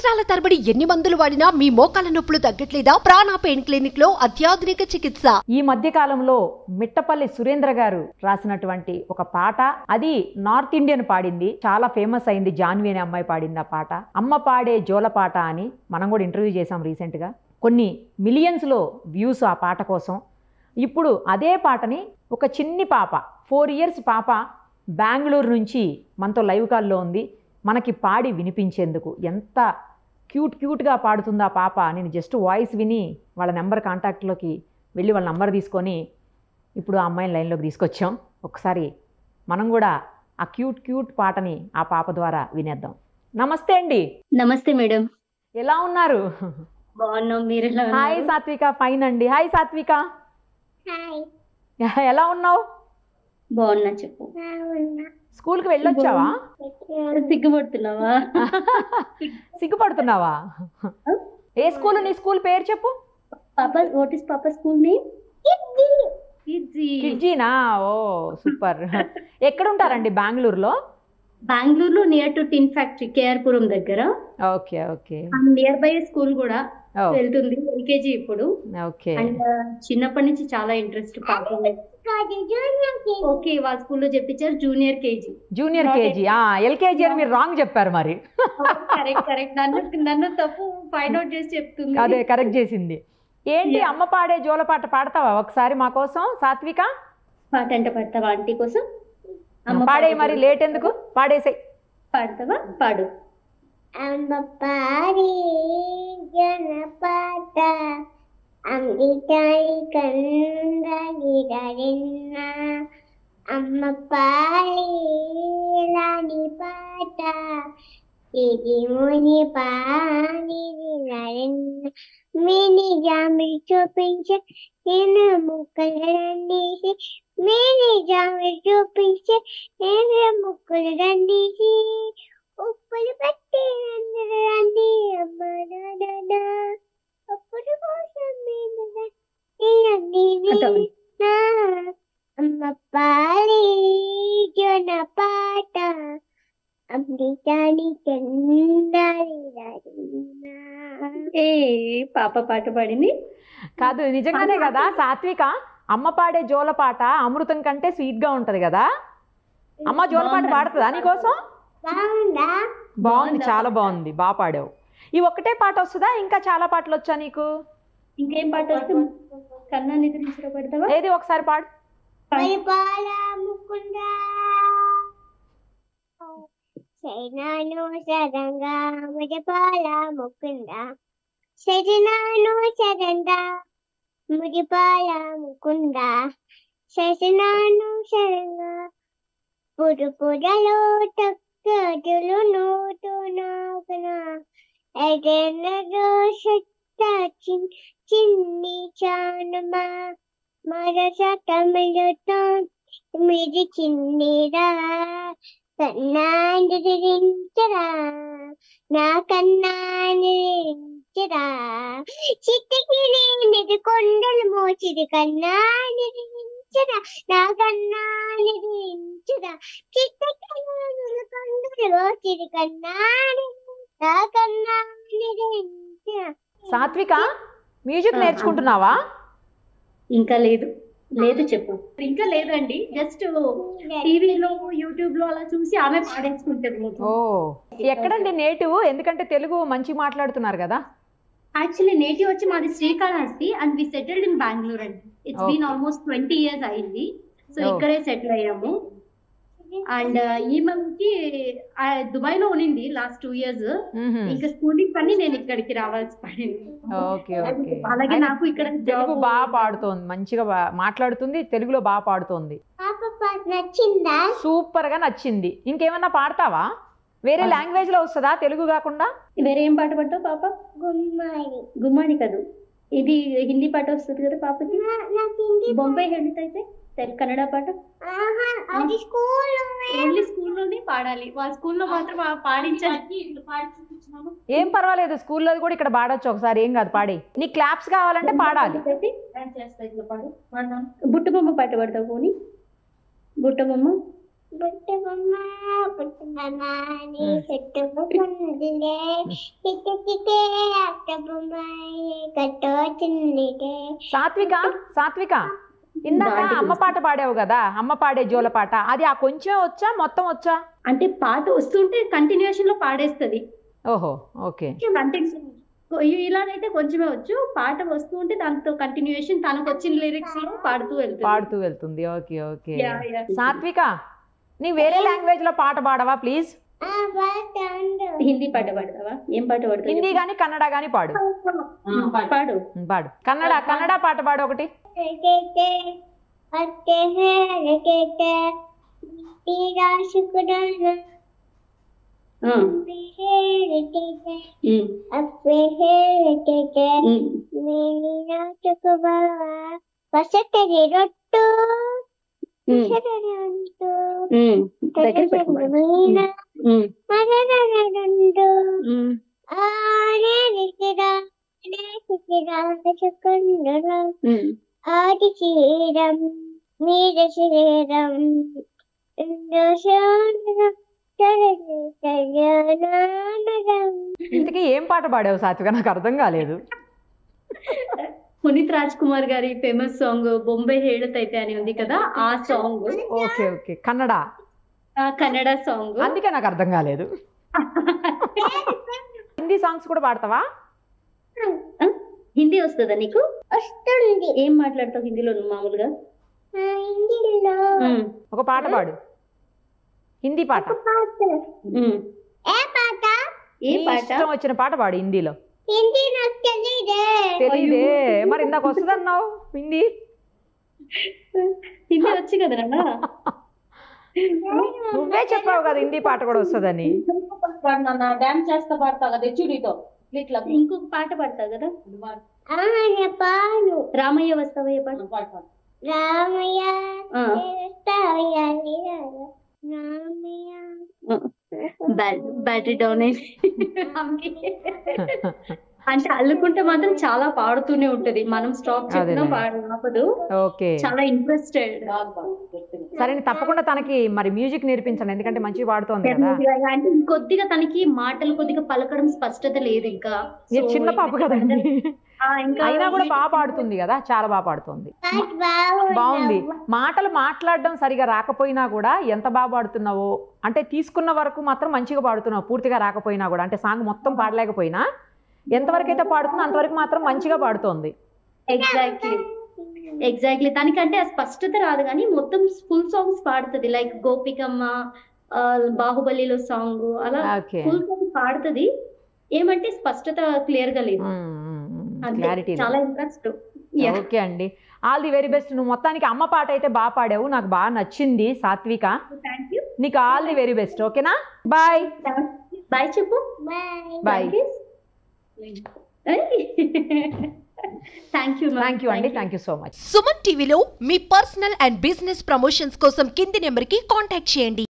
సంవత్సరాల తరబడి ఎన్ని మందులు వాడినా మీ మోకాల నొప్పులు తగ్గట్లేదా ప్రాణ పెయిన్ క్లినిక్ లో అత్యాధునిక చికిత్స ఈ మధ్య కాలంలో మిట్టపల్లి సురేంద్ర గారు రాసినటువంటి ఒక పాట అది నార్త్ ఇండియన్ పాడింది చాలా ఫేమస్ అయింది జాన్వి అనే అమ్మాయి పాడింది ఆ పాట అమ్మ పాడే జోల పాట అని మనం కూడా ఇంటర్వ్యూ చేసాం రీసెంట్గా కొన్ని మిలియన్స్లో వ్యూస్ ఆ పాట కోసం ఇప్పుడు అదే పాటని ఒక చిన్ని పాప ఫోర్ ఇయర్స్ పాప బెంగళూరు నుంచి మనతో లైవ్ కాల్లో ఉంది మనకి పాడి వినిపించేందుకు ఎంత క్యూట్ క్యూట్గా పాడుతుంది ఆ పాప నేను జస్ట్ వాయిస్ విని వాళ్ళ నెంబర్ కాంటాక్ట్లోకి వెళ్ళి వాళ్ళ నెంబర్ తీసుకొని ఇప్పుడు ఆ అమ్మాయిని లైన్లోకి తీసుకొచ్చాం ఒకసారి మనం కూడా ఆ క్యూట్ క్యూట్ పాటని ఆ పాప ద్వారా వినేద్దాం నమస్తే అండి నమస్తే మేడం ఎలా ఉన్నారు బాగున్నాం మీరు ఎలా హాయ్ ఉన్నారు? సాత్విక ఫైన్ అండి హాయ్ సాత్విక ఎలా ఉన్నావు బాగున్నా చెప్పు స్కూల్కి వెళ్ళొచ్చావా సిగ్గుపడుతున్నావా సిగ్గుపడుతున్నావా ఏ స్కూల్ నీ స్కూల్ పేరు చెప్పు పాప వాట్ ఇస్ పాప స్కూల్ నేమ్ కిడ్జీనా ఓ సూపర్ ఎక్కడ ఉంటారండి బెంగళూరులో బెంగళూరులో near to tin factory KR Puram దగ్గర okay okay near by school కూడా ఓ వెళ్తుంది ఎల్కేజీ ఇప్పుడు ఓకే అండ్ చిన్నప్పటి నుంచి చాలా ఇంట్రెస్ట్ పాప ఓకే వాళ్ళ స్కూల్లో చెప్పించారు junior KG junior KG LKG అని మీరు రాంగ్ చెప్పారు మరి కరెక్ట్ కరెక్ట్ నన్ను నన్ను తప్పు ఫైండ్ అవుట్ చేసి చెప్తుంది అదే కరెక్ట్ చేసింది ఏంటి అమ్మ పాడే జోలపాట పాడతావా ఒకసారి మా కోసం సాత్విక పాట అంటే పాడతావా ఆంటీ కోసం అమ్మ పాడే పాడే మరి లేట్ ఎందుకు పాడేసే పాడతావా పాడు అమ్మ పాడి జనపాట అమృతాయి కందగిరన్న అమ్మ పాడి రాణి పాట ఇది ముని పాడి నరన్న మిని జామి చూపించే నేను ముక్కలు రండీసి మిని జామి చూపించే నేను ముక్కలు రండీసి ఉప్పులు పట్టి రండి అమ్మ నాన్న అప్పుడు కోసం నేను అంటావు. అమ్మ పాలి జన పాట అమృతాని చందాలి ఏ పాప పాట పాడింది కాదు నిజంగానే కదా సాత్విక అమ్మ పాడే జోలపాట అమృతం కంటే స్వీట్ గా ఉంటది కదా అమ్మ జోలపాట పాడుతుందా నీకోసం బాగుందా బాగుంది బాగుందా? చాలా బాగుంది బాగా పాడావు ఈ ఒక్కటే పాట వస్తుందా ఇంకా చాలా పాటలు వచ్చా నీకు ఇంకేం పాట వస్తే కన్నా నిద్రించడం పెడతావా ఏది ఒకసారి పాడు పరిపాల ముకుంద శరణాను శరంగా మురిపాల ముకుంద శరణాను శరంగా మురిపాల ముకుంద శరణాను శరంగా పురు పురలో తక్కడులు నోటు నాగన ఎగనలో సత్త చిన్ చిన్ని చానమా మరస తమిళతో మిది చిన్నిరా కన్నాందిరించరా నా కన్నాందిరించరా చిట్టకి నేను కొండలు మోచిది కన్నాందిరించరా నా కన్నాందిరించరా చిట్టకి నేను కొండలు మోచిది కన్నాని నా కన్నాందిరించరా సాత్విక మ్యూజిక్ నేర్చుకుంటున్నావా ఇంకా లేదు లేదు చెప్పు ఇంకా లేదండి జస్ట్ టీవీలో యూట్యూబ్ లో అలా చూసి ఆమె పాడేసుకుంటుంది ఓ ఎక్కడండి నేటివ్ ఎందుకంటే తెలుగు మంచి మాట్లాడుతున్నారు కదా యాక్చువల్లీ నేటివ్ వచ్చి మాది Srikalahasti and we settled in Bengaluru అండి it's Okay. Been almost twenty years అయింది సో Oh. ఇక్కడే సెటిల్ అయ్యాము అండ్ ఈమెకి దుబాయ్ లో ఉన్నింది లాస్ట్ టూ ఇయర్స్ మ్మ్హ్మ్. ఇంకా స్కూలింగ్ పని నేను ఇక్కడికి రావాల్సి పడింది ఓకే ఓకే అలాగే నాకు ఇక్కడ తెలుగు job- బాగా పాడుతోంది మంచిగా బా- మాట్లాడుతుంది తెలుగులో బాగా పాడుతోంది పాప పాట నచ్చిందా సూపర్ గా నచ్చింది ఇంకేమన్నా పాడతావా వేరే ఆ. లాంగ్వేజ్ లో వస్తుందా తెలుగు కాకుండా వేరే ఏం పాట పాడతావు పాప గుమ్మాడి గుమ్మాడి కాదు ఇది హిందీ పాట వస్తుంది కదా పాపకి నా- నాకు హిందీ బొంబాయి హెల్త్ అయితే తెలు- కన్నడ పాట ఆహా, అది స్కూల్లో ఓన్లీ స్కూల్లోనే పాడాలి వాళ్ళ స్కూల్లో మాత్రం ఆ పాడించాలి ఏం పర్వాలేదు స్కూల్లో కూడా ఇక్కడ పాడొచ్చు ఒకసారి ఏం కాదు పాడి నీ క్లాప్స్ కావాలంటే పాడాలి బుట్ట బొమ్మ పాట పాడతావు పోనీ బుట్ట బొమ్మ పుట్టు బొమ్మ పుట్టు బొమ్మ నీ చెట్టు బొమ్మలే చిట్టు చిట్టే అట్ట బొమ్మ కట్టో చిన్నిటే సాత్విక సాత్విక ఇందాక దాంట్లో అమ్మ పాట పాడావు కదా అమ్మ పాడే జోల పాట అది ఆ కొంచెం వచ్చా మొత్తం వచ్చా అంటే పాట వస్తుంటే కంటిన్యూషన్ లో పాడేస్తది ఓహో ఓకే ఇలాగైతే కొంచెమే వచ్చు పాట వస్తూ ఉంటే దాంతో కంటిన్యూషన్ తనకు వచ్చిన లిరిక్స్ లో పాడుతూ వెళ్తుంది పాడుతూ వెళ్తుంది ఓకే ఓకే Yeah, yeah. సాత్విక నీ వేరే లాంగ్వేజ్ లో పాట పాడవా ప్లీజ్ ఆ పాటండు హిందీ పాట పాడతావా ఏం పాట పాడతావు హిందీ గాని కన్నడ గాని పాడు పాడు పాడు కన్నడ కన్నడ పాట పాడు ఒకటి కేకే అత్తే హే కేకే తీరా శుక్రన ఆ, హే కేకే ఉమ్, అప్పే హే కేకే ఉమ్. నీనా చుకుబా పసటరి రొట్టు ఉమ్, పసటరి రొట్టు ఉమ్. దగ్గర పెట్టుకోండి. మీనా ఉమ్, మరరరరండు ఉమ్. ఆనే నిసిరా నే సిసిరా చుకుండురా ఉమ్. ఆది శ్రీరం మీద శ్రీరం ఇంతకీ ఏం పాట పాడావు సాత్విక నాకు అర్థం కాలేదు పునీత్ రాజ్ కుమార్ గారి ఫేమస్ సాంగ్ బొంబే హేళతైతే అని ఉంది కదా ఆ song okay okay Kannada Kannada song అందుకే నాకు అర్థం కాలేదు హిందీ సాంగ్స్ కూడా పాడతావా హిందీ వస్తుందా నీకు వస్తుంది ఏం మాట్లాడతావు హిందీలో నువ్వు మామూలుగా ఆ ఇంటిలో ఉమ్, ఒక పాట పాడు హిందీ పాట పాట ఉమ్. ఏ పాట ఏ నీ పాట ఇష్టం వచ్చిన పాట పాడు హిందీలో హిందీ నాకు తెలియదే తెలీదే మరి ఇందాక వస్తుంది అన్నావు హిందీ హిందీ వచ్చి కదా నాన్న నువ్వే చెప్పావు కదా హిందీ పాట కూడా వస్తుందని డాన్స్ చేస్తా పాడతా కదా చూడితో ఇట్లా ఇంకొక పాట పాడతావు కదా ఆ పాడు రామయ్య వస్తావయ్య పాట పాడు పాడు రామయ్య ఆ, దేవస్తాయ రామయ్య బ్యా- బ్యాటరీ డౌన్ అయింది అంటే అల్లుకుంటే మాత్రం చాలా పాడుతూనే ఉంటది మనం స్టాప్ చెప్పినా అదేలే. పాడు ఆపదు ఓకే చాలా ఇంట్రెస్టెడ్ బాగా పాడు గట్టిగా. సరే తప్పకుండా తనకి మరి మ్యూజిక్ నేర్పించండి ఎందుకంటే మంచిగా పాడుతోంది కదా అంటే ఇంకొద్దిగా తనకి మాటలు కొద్దిగా పలకడం స్పష్టత లేదు ఇంకా మీరు So, చిన్న పాప కదండి ఆ, ఇంకా అయినా కూడా బాగా పాడుతుంది కదా చాలా బాగా పాడుతుంది పాట బాగుంది బాగుంది మాటలు మాట్లాడడం సరిగా రాకపోయినా కూడా ఎంత బాగా పాడుతున్నావో అంటే తీసుకున్న వరకు మాత్రం మంచిగా పాడుతున్నావు పూర్తిగా రాకపోయినా కూడా అంటే సాంగ్ మొత్తం పాడలేకపోయినా ఎంతవరకు అయితే పాడుతుందో అంతవరకు మాత్రం మంచిగా పాడుతోంది ఎగ్జాక్ట్లీ ఎగ్జాక్ట్లీ దానికంటే ఆ స్పష్టత రాదు కానీ మొత్తం ఫుల్ సాంగ్స్ పాడుతుంది లైక్ గోపికమ్మ ఆ, బాహుబలిలో సాంగ్ అలా ఓకే ఫుల్ సాంగ్ పాడుతుంది ఏమంటే స్పష్టత క్లియర్ గా లేదు అంతే. క్లారిటీ చాలా ఇంట్రెస్ట్ ఓకే అండి ఆల్ ది వెరీ బెస్ట్ నువ్వు మొత్తానికి అమ్మ పాట అయితే బాగా పాడావు నాకు బాగా నచ్చింది సాత్విక థ్యాంక్ యూ నీకు ఆల్ ది వెరీ బెస్ట్ ఓకేనా బాయ్ బాయ్ చెప్పు bye bye thank you thank you అండి thank you so much Suman టీవీలో మీ పర్సనల్ అండ్ బిజినెస్ ప్రమోషన్స్ కోసం కింది నెంబర్కి కాంటాక్ట్ చేయండి